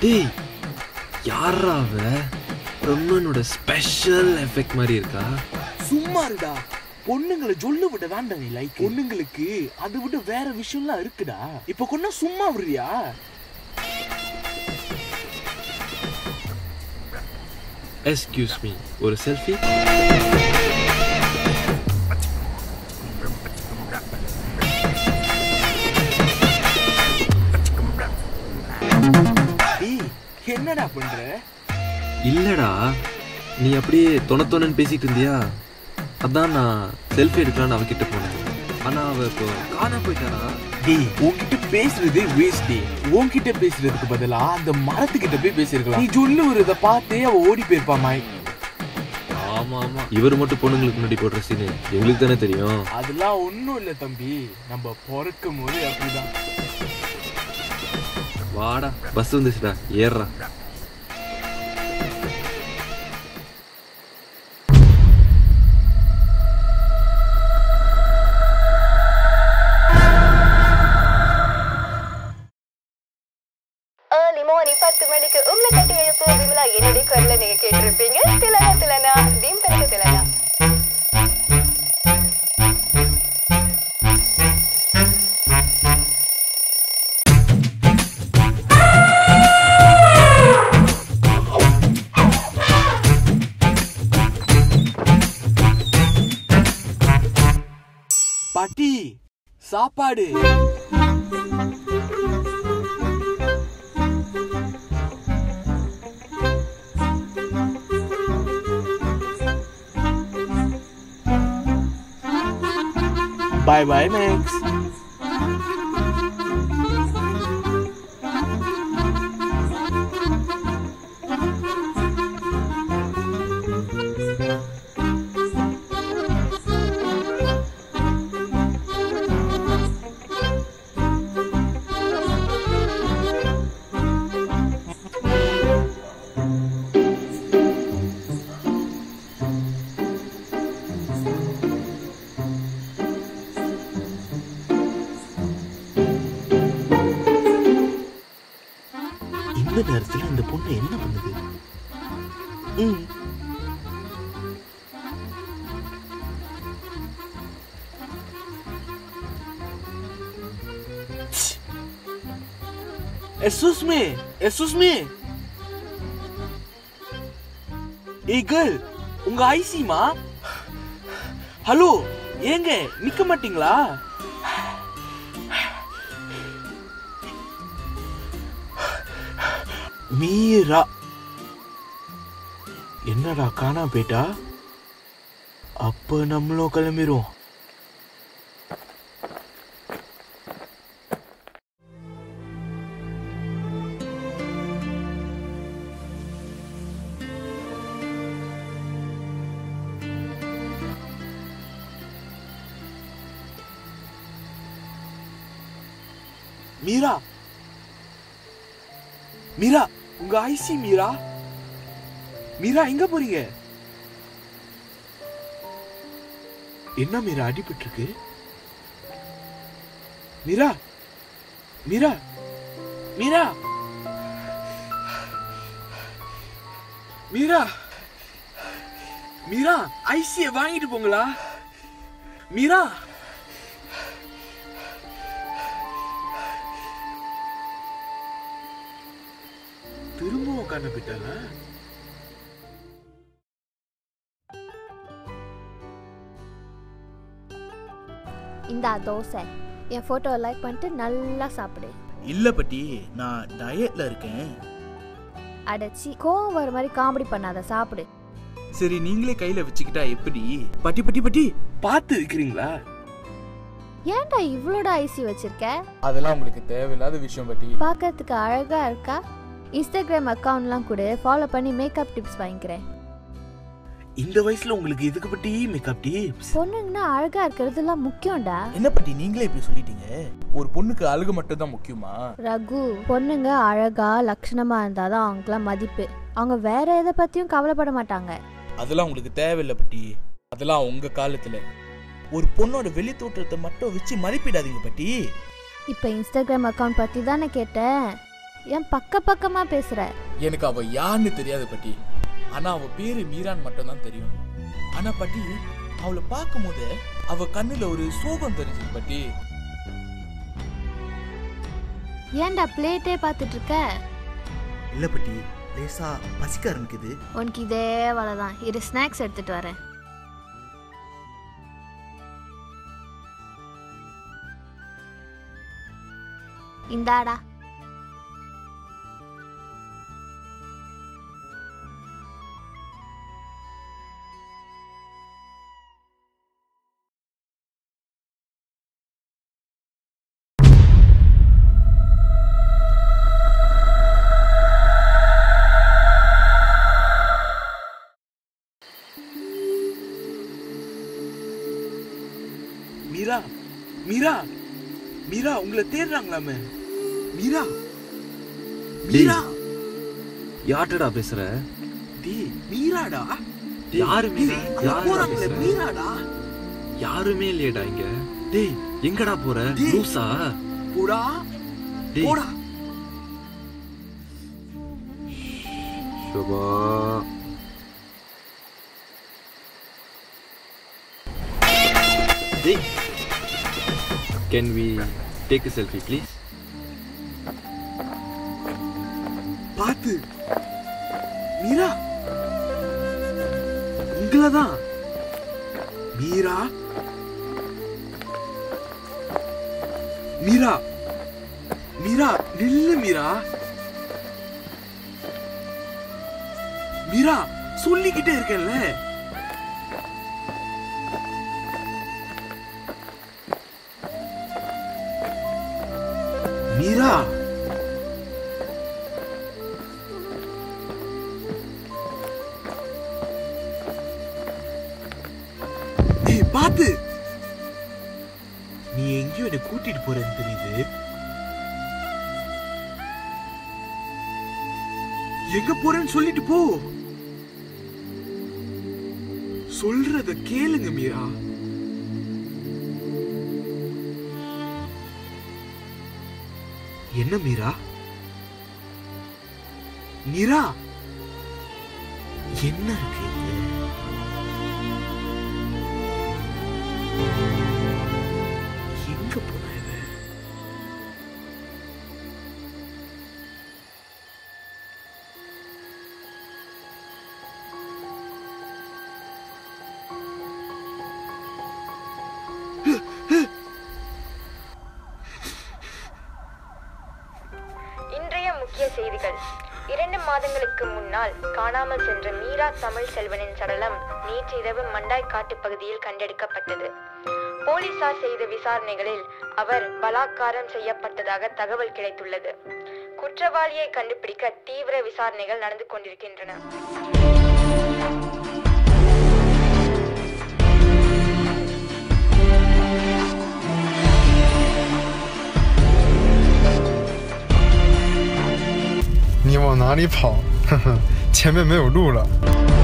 டேய் யாரா அவ பிரம்மனோட ஸ்பெஷல் எஃபெக்ட் மாதிரி இருக்கா சும்மா இருடா பொண்ணுங்களை சொல்ல விட வேண்டாம் நீ லைக் பொண்ணுங்களுக்கு அதை விட வேற விஷயம்லாம் இருக்குடா இப்ப கொண்டா சும்மா விடுறியா எஸ்கியூஸ் மீ ஒரு செல்ஃபி டேய் என்னடா பண்ற இல்லடா நீ அப்படியே தொண தொணன்னு பேசிட்டு இருந்தியா அதான் நான் செல்ஃபி எடுக்கலான்னு அவகிட்ட போனேன் ஆனா அவ இப்போ காணா போயிட்டானா டேய் உன்கிட்ட பேசுறது வேஸ்ட் டே உன்கிட்ட பேசுறதுக்கு பதிலா அந்த மரத்துக்கிட்ட போய் பேசிருக்கலாம் நீ சொல்லு ஒரு இதை பார்த்தே அவ ஓடி போயிருப்பா மாய் ஆமா ஆமா இவர் மட்டும் பொண்ணுங்களுக்கு முன்னாடி போடுற சீனு எங்களுக்கு தானே தெரியும் அதெல்லாம் ஒண்ணும் இல்ல தம்பி நம்ம பிறக்கும் போது அப்படிதான் வாடா பஸ் வந்துச்சுடா ஏறுறா ஏர்லி மார்னிங் பத்து மணிக்கு உங்களை கட்டி எழுப்பு விமலா என்னுடைய குரல்ல நீங்க கேட்டிருப்பீங்க திலனா திலனா தீம் தனக்கு திலனா பாட்டி சாப்பாடு பாய் பாய் மேக்ஸ் இந்த நேரத்துல இந்த பொண்ணு என்ன பண்ணுது ம் Excuse me, excuse me. ஏய் கேர்ள் உங்க ஐசிமா ஹலோ ஏங்க நிக்க மாட்டீங்களா மீரா என்னடா காணா போயிட்டா அப்ப நம்மளும் கிளம்பிடுவோம் மீரா மீரா உங்க ஐசி மீரா மீரா எங்க போறீங்க என்ன மீரா அடிபட்டு இருக்கு மீரா மீரா மீரா மீரா மீரா ஐசிய வாங்கிட்டு போங்களா மீரா திரும்பவும் கண்ண போயிட்டாங்க இந்தா தோசை என் ஃபோட்டோவை லைக் பண்ணிட்டு நல்லா சாப்பிடு இல்ல பட்டி நான் டயட்ல இருக்கேன் அடைச்சி கோவம் வர மாதிரி காமெடி பண்ணாத சாப்பிடு சரி நீங்களே கையில வச்சுக்கிட்டா எப்படி பட்டி பட்டி பட்டி பார்த்து இருக்கிறீங்களா ஏன்டா இவ்வளோட ஐசி வச்சிருக்க அதெல்லாம் உங்களுக்கு தேவையில்லாத விஷயம் பட்டி பார்க்கறதுக்கு அழகா இருக்கா இன்ஸ்டாகிராம் அக்கவுண்ட்லாம் கூட ஃபாலோ பண்ணி மேக்கப் டிப்ஸ் வாங்கிக்கிறேன் இந்த வயசுல உங்களுக்கு எதுக்கு பட்டி மேக்கப் டிப்ஸ் பொண்ணுங்கன்னா அழகா இருக்கிறதுலாம் முக்கியம்டா என்ன பட்டி நீங்களே இப்படி சொல்லிட்டீங்க ஒரு பொண்ணுக்கு அழகு மட்டும் தான் முக்கியமா ரகு பொண்ணுங்க அழகா லட்சணமா இருந்தாதான் அவங்களுக்குலாம் மதிப்பு அவங்க வேற எதை பத்தியும் கவலைப்பட மாட்டாங்க அதெல்லாம் உங்களுக்கு தேவையில்லை பட்டி அதெல்லாம் உங்க காலத்துல ஒரு பொண்ணோட வெளி தோற்றத்தை மட்டும் வச்சு மதிப்பிடாதீங்க பட்டி இப்போ இன்ஸ்டாகிராம் அக்கவுண்ட் பத்தி தானே கேட்டேன் ஏன் பக்க பக்கமா பேசுற எனக்கு அவ யாருன்னு தெரியாது பாட்டி ஆனா அவ பேரு மீரான் மட்டும் தான் தெரியும் ஆனா பாட்டி அவளை பார்க்கும் போது அவ கண்ணுல ஒரு சோகம் தெரிஞ்சது பாட்டி ஏன்டா பிளேட்டே பார்த்துட்டு இருக்க இல்லை பட்டி லேசா பசிக்க ஆரம்பிக்குது உனக்கு இதே வேலை தான் இரு ஸ்நாக்ஸ் எடுத்துட்டு வரேன் இந்தாடா மீரா மீரா மீரா உங்களை தேடுறாங்களாமே மீரா மீரா யார்கிட்டடா பேசுற டேய் மீராடா யாரு மீரா அங்க யாருடா போறாங்களே பேசுற மீராடா யாருமே இல்லையேடா இங்க டேய் எங்கடா போற டேய். லூசா போடா டேய் போடா சபா டேய் can we take a selfie please பாத்து மீரா உங்களதான் மீரா மீரா மீரா நில்லு மீரா மீரா சொல்லிக்கிட்டே இருக்கேன்ல மீரா ஏய் பாத்து நீ எங்கேயோ என்னை கூட்டிட்டு போறேன்னு தெரியுது எங்க போறேன்னு சொல்லிட்டு போ சொல்றத கேளுங்க மீரா என்ன மீரா மீரா என்ன இருக்கு இங்க? எங்க போன இவ? இன்றைய முக்கிய செய்திகள் இரண்டு மாதங்களுக்கு முன்னால் காணாமல் சென்ற மீரா தமிழ் செல்வனின் சடலம் நேற்று இரவு மண்டாய் காட்டு பகுதியில் கண்டெடுக்கப்பட்டது போலீசார் செய்த விசாரணைகளில் அவர் பலாத்காரம் செய்யப்பட்டதாக தகவல் கிடைத்துள்ளது குற்றவாளியை கண்டுபிடிக்க தீவிர விசாரணைகள் நடந்து கொண்டிருக்கின்றன 你往哪里跑？呵呵，前面没有路了。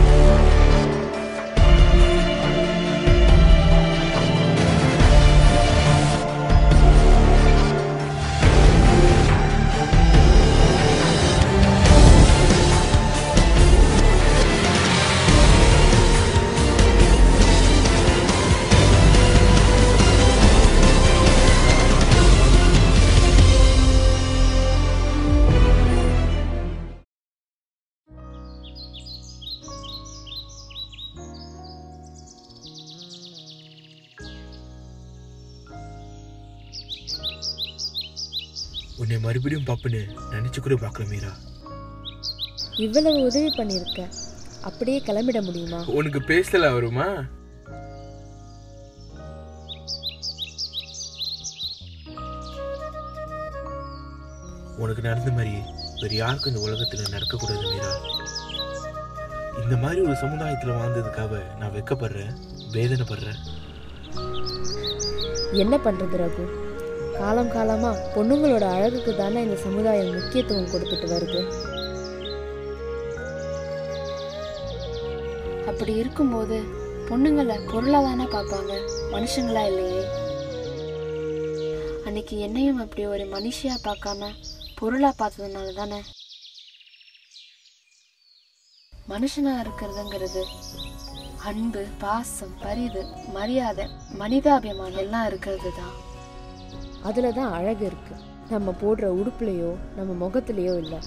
உன்னை மறுபடியும் பாப்புன்னு நினைச்சு கூட பார்க்கல மீரா இவ்வளவு உதவி பண்ணியிருக்க அப்படியே கிளம்பிட முடியுமா உனக்கு பேசல வருமா உனக்கு நடந்த மாதிரி வேற யாருக்கும் இந்த உலகத்துல நடக்கக்கூடாது மீரா இந்த மாதிரி ஒரு சமுதாயத்துல வாழ்ந்ததுக்காக நான் வெக்கப்படுறேன் வேதனைப்படுறேன் என்ன பண்றது ரகு காலம் காலமா பொண்ணுங்களோட அழகுக்கு தானே இந்த சமுதாயம் முக்கியத்துவம் கொடுத்துட்டு வருது அப்படி இருக்கும்போது பொண்ணுங்களை பொருளாக தானே பார்ப்பாங்க மனுஷங்களா இல்லையே அன்னைக்கு என்னையும் அப்படி ஒரு மனுஷியா பார்க்காம பொருளா பார்த்ததுனால தானே மனுஷனா இருக்கிறதுங்கிறது அன்பு பாசம் பரிவு மரியாதை மனிதாபிமானம் எல்லாம் இருக்கிறது தான் அதில் தான் அழகு இருக்கு நம்ம போடுற உடுப்புலையோ நம்ம முகத்திலேயோ இல்லை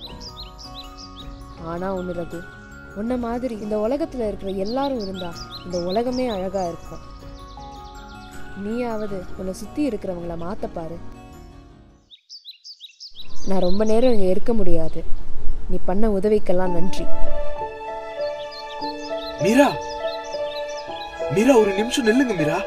ஆனால் ஒன்று ரகு உன்ன மாதிரி இந்த உலகத்தில் இருக்கிற எல்லாரும் இருந்தா இந்த உலகமே அழகா இருக்கும் நீயாவது உன்னை சுற்றி இருக்கிறவங்கள மாத்த பாரு நான் ரொம்ப நேரம் இங்கே இருக்க முடியாது நீ பண்ண உதவிக்கெல்லாம் நன்றி மீரா மீரா ஒரு நிமிஷம் நில்லுங்க மீரா